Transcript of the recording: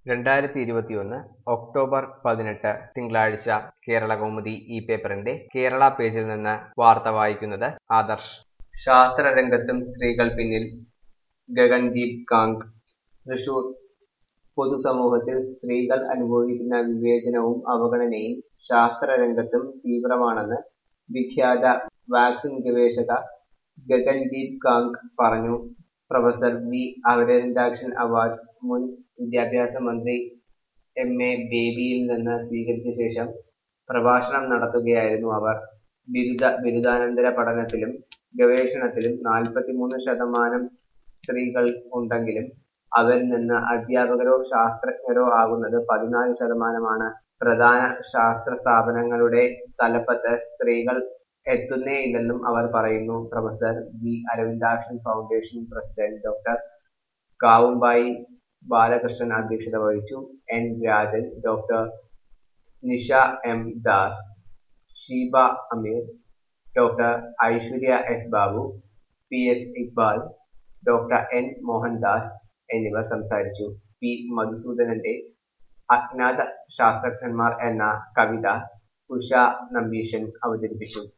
രണ്ടായിരത്തി ഇരുപത്തിയൊന്ന് ഒക്ടോബർ പതിനെട്ട് തിങ്കളാഴ്ച കേരള കൗമുദി ഈ പേപ്പറിന്റെ കേരള പേജിൽ നിന്ന് വാർത്ത വായിക്കുന്നത് ആദർശ് ശാസ്ത്രരംഗത്തും സ്ത്രീകൾ പിന്നിൽ ഗഗൻദീപ് കാങ് തൃശൂർ പൊതുസമൂഹത്തിൽ സ്ത്രീകൾ അനുഭവിക്കുന്ന വിവേചനവും അവഗണനയും ശാസ്ത്രരംഗത്തും തീവ്രമാണെന്ന് വിഖ്യാത വാക്സിൻ ഗവേഷക ഗഗൻദീപ് കാങ് പറഞ്ഞു പ്രൊഫസർ വി അമരേന്ദ്രാക്ഷൻ അവാർഡ് മുൻ വിദ്യാഭ്യാസ മന്ത്രി എം എ ബേബിയിൽ നിന്ന് സ്വീകരിച്ച ശേഷം പ്രഭാഷണം നടത്തുകയായിരുന്നു അവർ ബിരുദ ബിരുദാനന്തര പഠനത്തിലും ഗവേഷണത്തിലും നാൽപ്പത്തിമൂന്ന് ശതമാനം സ്ത്രീകൾ ഉണ്ടെങ്കിലും അവരിൽ നിന്ന് അധ്യാപകരോ ശാസ്ത്രജ്ഞരോ ആകുന്നത് പതിനാല് ശതമാനമാണ് പ്രധാന ശാസ്ത്ര സ്ഥാപനങ്ങളുടെ തലപ്പത്ത് സ്ത്രീകൾ എത്തുന്നേയില്ലെന്നും അവർ പറയുന്നു professor V Aravindakshan foundation president doctor Kavumbayi Balakrishnan അധ്യക്ഷത വഹിച്ചു N Rajan doctor Nisha M Das Sheeba Ameer doctor Aishwarya S Babu P S Iqbal doctor N Mohandas എന്നിവർ സംസാരിച്ചു പി മധുസൂദനന്റെ അജ്ഞാത ശാസ്ത്രജ്ഞന്മാർ എന്ന കവിത ഉഷ നമ്പീശൻ അവതരിപ്പിച്ചു